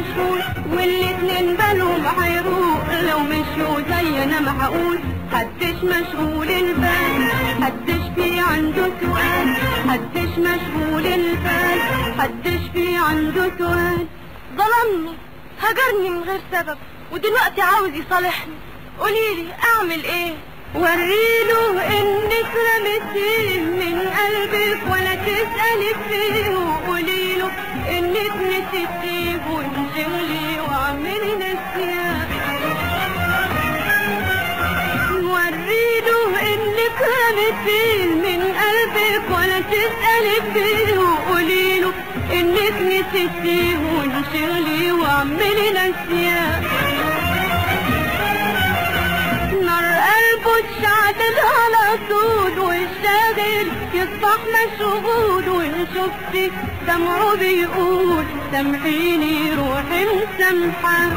مشغول والاتنين بالهم هيروق لو مشوا زي انا ما هقول حدش مشغول البال حدش في عنده سؤال حدش مشغول البال حدش في عنده سؤال ظلمني هجرني من غير سبب ودلوقتي عاوز يصالحني قوليلي اعمل ايه وريله انك رميتيه من قلبك ولا تسألي فيه وقوليله انك نسيتيه وانشغلي واعملي نسيان وريله انك رميتيه من قلبك ولا تسألي فيه وقوليله انك نسيتيه وانشغلي واعملي نسيان نار قلبه اتشعل على طول والشاغل يصبح مشغول وان شفتي سمعه بيقول سامحيني روحي مسامحة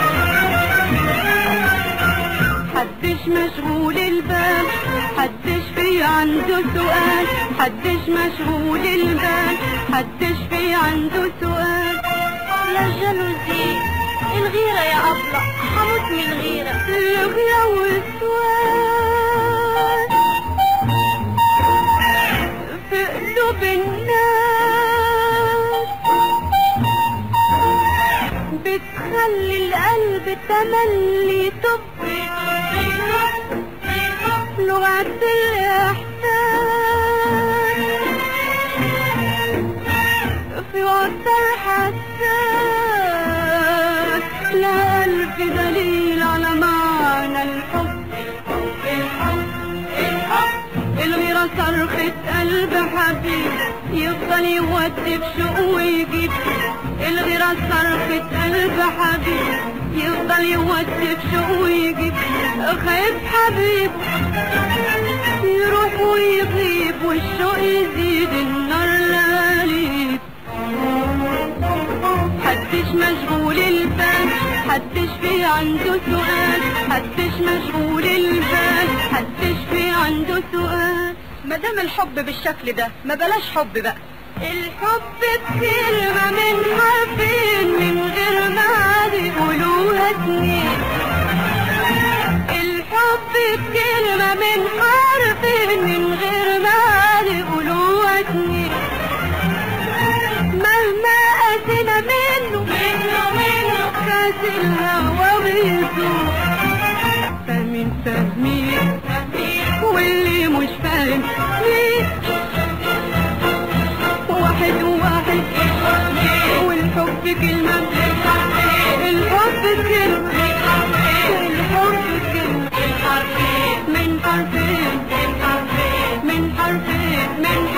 حدش مشغول البال حدش في عنده سؤال حدش مشغول البال حدش في عنده سؤال يا جالوزي الغيرة يا أبلة هموت من الغيرة الغيرة والسؤال في قلوب الناس بتخلي القلب تملي طب لغة الإحساس في وتر حساس لا ألف دليل على معنى الحب الحب الحب الغيرة صرخة قلب حبيب يفضل يودي بشوق ويجيب الغيرة صرخة قلب حبيب يفضل يودي بشوق ويجيب خايف حبيب يروح ويغيب والشوق يزيد النار لاليب حدش مشغول البال حدش في عنده سؤال حدش مشغول البال حدش في عنده سؤال مادام الحب بالشكل ده ما بلاش حب بقى الحب بكلمة من حرفين من غير ما يقولوها سنين الحب بكلمة من حرفين من غير ما يقولوها سنين مهما قاسينا منه منه منه كاس الهوى ويزور فاهمين فاهمين واللي مش فاهم مين واحد وواحد والحب كلمة الحب كلمة الحب كلمة من حرفين من حرفين من